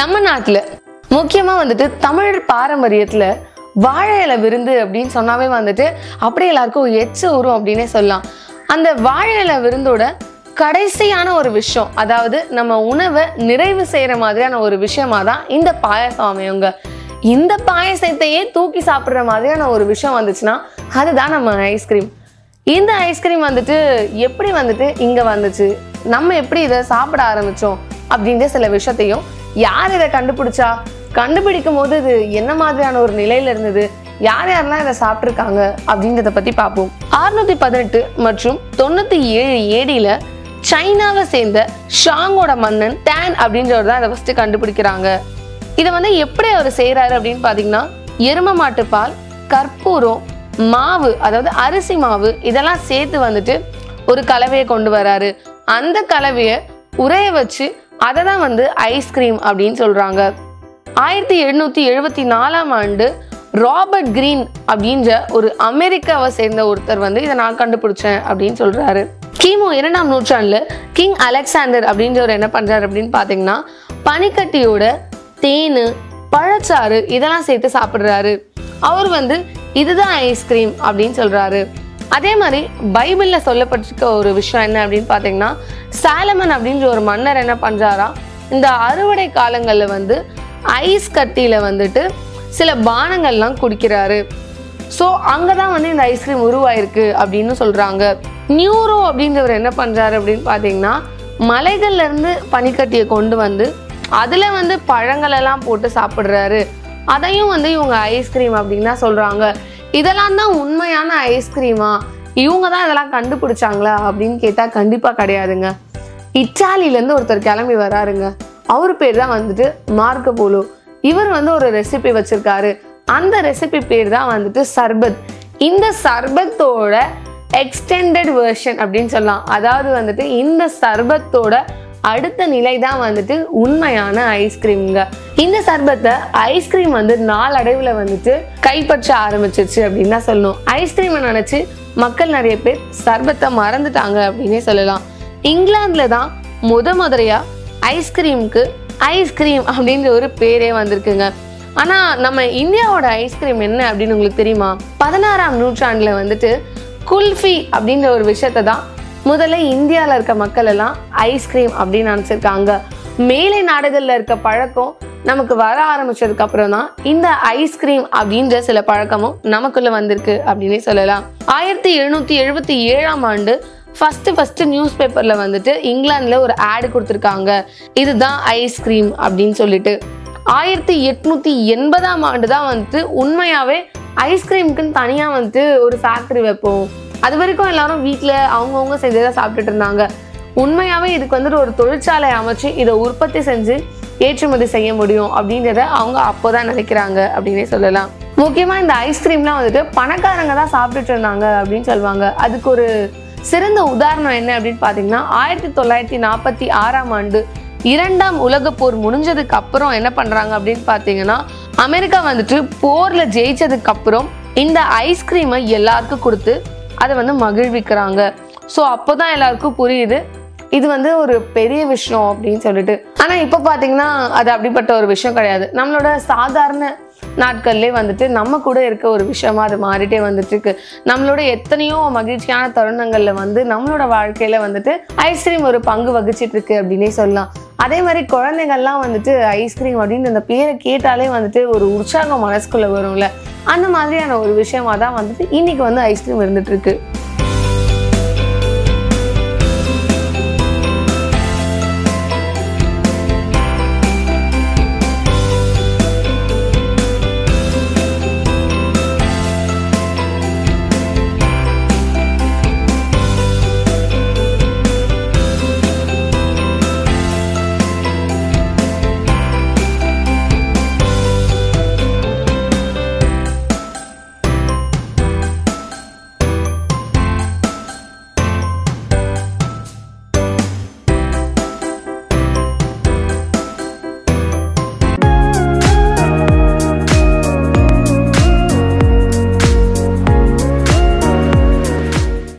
நம்ம நாட்டுல முக்கியமா வந்துட்டு தமிழ் பாரம்பரியத்துல வாழை இலை விருந்து அப்படின்னு சொன்னாவே வந்துட்டு அப்படியே எல்லாருக்கும் எச்ச ஊறும் அப்படின்னே சொல்லலாம் அந்த வாழை இலை விருந்தோட கடைசியான ஒரு விஷயம் அதாவது நம்ம உணவை நிறைவு செய்யற மாதிரியான ஒரு விஷயமா தான் இந்த பாயாசம் அமையுங்க இந்த பாயாசத்தையே தூக்கி சாப்பிடுற மாதிரியான ஒரு விஷயம் வந்துச்சுன்னா அதுதான் நம்ம ஐஸ்கிரீம் இந்த ஐஸ்கிரீம் வந்துட்டு எப்படி வந்துட்டு இங்க வந்துச்சு நம்ம எப்படி இதை சாப்பிட ஆரம்பிச்சோம் அப்படின்ற சில விஷயத்தையும் யார் இதை கண்டுபிடிச்சா கண்டுபிடிக்கும் போது இது என்ன மாதிரியான ஒரு நிலையில இருந்தது யார் யாரெல்லாம் இதை சாப்பிட்ருக்காங்க அப்படின்றத பத்தி பார்ப்போம் அறுநூத்தி பதினெட்டு மற்றும் தொண்ணூத்தி ஏழு ஏடியில சைனாவை சேர்ந்த ஷாங்கோட மன்னன் டேன் அப்படின்றவர் தான் இதை ஃபர்ஸ்ட் கண்டுபிடிக்கிறாங்க இதை வந்து எப்படி அவர் செய்றாரு அப்படின்னு பாத்தீங்கன்னா எரும மாட்டு பால் கற்பூரம் மாவு அதாவது அரிசி மாவு இதெல்லாம் சேர்த்து வந்துட்டு ஒரு கலவையை கொண்டு வராரு அந்த கலவையை உரைய வச்சு அதை தான் வந்து ஐஸ்கிரீம் அப்படின்னு சொல்றாங்க ஆயிரத்தி எழுநூத்தி எழுபத்தி நாலாம் ஆண்டு ராபர்ட் கிரீன் அப்படின்ற ஒரு அமெரிக்காவை சேர்ந்த ஒருத்தர் வந்து இதை நான் கண்டுபிடிச்சேன் அப்படின்னு சொல்றாரு கிமு இரண்டாம் நூற்றாண்டுல கிங் அலெக்சாண்டர் அப்படின்றவர் என்ன பண்றாரு அப்படின்னு பாத்தீங்கன்னா பனிக்கட்டியோட தேனு பழச்சாறு இதெல்லாம் சேர்த்து சாப்பிடுறாரு அவர் வந்து இதுதான் ஐஸ்கிரீம் அப்படின்னு சொல்றாரு அதே மாதிரி பைபிள்ல சொல்லப்பட்டிருக்க ஒரு விஷயம் என்ன அப்படின்னு பாத்தீங்கன்னா சாலமன் அப்படின்ற ஒரு மன்னர் என்ன பண்றாரா இந்த அறுவடை காலங்கள்ல வந்து ஐஸ் கட்டியில வந்துட்டு சில பானங்கள்லாம் குடிக்கிறாரு ஸோ அங்கே தான் வந்து இந்த ஐஸ்கிரீம் உருவாயிருக்கு அப்படின்னு சொல்கிறாங்க நியூரோ அப்படின்றவர் என்ன பண்ணுறாரு அப்படின்னு பார்த்தீங்கன்னா மலைகள்ல இருந்து பனிக்கட்டியை கொண்டு வந்து அதில் வந்து பழங்கள் எல்லாம் போட்டு சாப்பிட்றாரு அதையும் வந்து இவங்க ஐஸ்கிரீம் அப்படின்னு தான் சொல்கிறாங்க இதெல்லாம் தான் உண்மையான ஐஸ்கிரீமா இவங்க தான் இதெல்லாம் கண்டுபிடிச்சாங்களா அப்படின்னு கேட்டால் கண்டிப்பாக கிடையாதுங்க இத்தாலியிலேருந்து ஒருத்தர் கிளம்பி வராருங்க அவர் பேர் தான் வந்துட்டு மார்க்க போலோ இவர் வந்து ஒரு ரெசிபி வச்சிருக்காரு அந்த ரெசிபி பேர் தான் வந்துட்டு சர்பத் இந்த சர்பத்தோட எக்ஸ்டெண்டட் வெர்ஷன் அப்படின்னு சொல்லலாம் அதாவது வந்துட்டு இந்த சர்பத்தோட அடுத்த நிலை தான் வந்துட்டு உண்மையான ஐஸ்கிரீம்ங்க இந்த சர்பத்தை ஐஸ்கிரீம் வந்து நாளடைவில் வந்துட்டு கைப்பற்ற ஆரம்பிச்சிருச்சு அப்படின்னு தான் சொல்லணும் ஐஸ்கிரீமை நினைச்சு மக்கள் நிறைய பேர் சர்பத்தை மறந்துட்டாங்க அப்படின்னே சொல்லலாம் இங்கிலாந்துல தான் முத முதலையா ஐஸ்கிரீமுக்கு ஐஸ்கிரீம் அப்படின்ற ஒரு பேரே வந்திருக்குங்க ஆனா நம்ம இந்தியாவோட ஐஸ்கிரீம் என்ன அப்படின்னு உங்களுக்கு தெரியுமா பதினாறாம் நூற்றாண்டுல வந்துட்டு குல்ஃபி அப்படின்ற ஒரு விஷயத்தை தான் முதல்ல இந்தியாவில் இருக்க மக்கள் எல்லாம் ஐஸ்கிரீம் அப்படின்னு நினச்சிருக்காங்க மேலை நாடுகளில் இருக்க பழக்கம் நமக்கு வர ஆரம்பிச்சதுக்கு அப்புறம் தான் இந்த ஐஸ்கிரீம் அப்படின்ற சில பழக்கமும் நமக்குள்ள வந்திருக்கு அப்படின்னே சொல்லலாம் ஆயிரத்தி எழுநூத்தி எழுபத்தி ஏழாம் ஆண்டு ஃபர்ஸ்ட் ஃபர்ஸ்ட் நியூஸ் பேப்பர்ல வந்துட்டு இங்கிலாந்துல ஒரு ஆடு கொடுத்துருக்காங்க இதுதான் ஐஸ்கிரீம் அப்படின்னு சொல்லிட்டு ஆயிரத்தி எட்நூத்தி எண்பதாம் ஆண்டு தான் வந்துட்டு உண்மையாவே ஐஸ்கிரீமுக்குன்னு தனியா வந்துட்டு ஒரு ஃபேக்டரி வைப்போம் அது வரைக்கும் எல்லாரும் வீட்டில் அவங்கவுங்க செஞ்சதை சாப்பிட்டுட்டு இருந்தாங்க உண்மையாவே இதுக்கு வந்துட்டு ஒரு தொழிற்சாலை அமைச்சு இதை உற்பத்தி செஞ்சு ஏற்றுமதி செய்ய முடியும் அப்படின்றத அவங்க அப்போதான் நினைக்கிறாங்க அப்படின்னே சொல்லலாம் முக்கியமா இந்த ஐஸ்கிரீம்லாம் வந்துட்டு பணக்காரங்க தான் சாப்பிட்டுட்டு இருந்தாங்க அப்படின்னு சொல்லுவாங்க அதுக்கு ஒரு சிறந்த உதாரணம் என்ன அப்படின்னு பார்த்தீங்கன்னா ஆயிரத்தி தொள்ளாயிரத்தி நாற்பத்தி ஆறாம் ஆண்டு இரண்டாம் உலகப் போர் முடிஞ்சதுக்கு அப்புறம் என்ன பண்றாங்க அப்படின்னு பார்த்தீங்கன்னா அமெரிக்கா வந்துட்டு போர்ல ஜெயிச்சதுக்கு அப்புறம் இந்த ஐஸ்கிரீமை எல்லாருக்கும் கொடுத்து அதை வந்து மகிழ்விக்கிறாங்க ஸோ அப்போதான் எல்லாருக்கும் புரியுது இது வந்து ஒரு பெரிய விஷயம் அப்படின்னு சொல்லிட்டு ஆனா இப்போ பாத்தீங்கன்னா அது அப்படிப்பட்ட ஒரு விஷயம் கிடையாது நம்மளோட சாதாரண நாட்கள்லே வந்துட்டு நம்ம கூட இருக்க ஒரு விஷயமா அது மாறிட்டே வந்துட்டு இருக்கு நம்மளோட எத்தனையோ மகிழ்ச்சியான தருணங்கள்ல வந்து நம்மளோட வாழ்க்கையில வந்துட்டு ஐஸ்கிரீம் ஒரு பங்கு வகிச்சிட்டு இருக்கு அப்படின்னே சொல்லலாம் அதே மாதிரி குழந்தைங்கள்லாம் வந்துட்டு ஐஸ்கிரீம் அப்படின்னு அந்த பேரை கேட்டாலே வந்துட்டு ஒரு உற்சாகம் மனசுக்குள்ள வரும்ல அந்த மாதிரியான ஒரு விஷயமா தான் வந்துட்டு இன்னைக்கு வந்து ஐஸ்கிரீம் இருந்துட்டு இருக்கு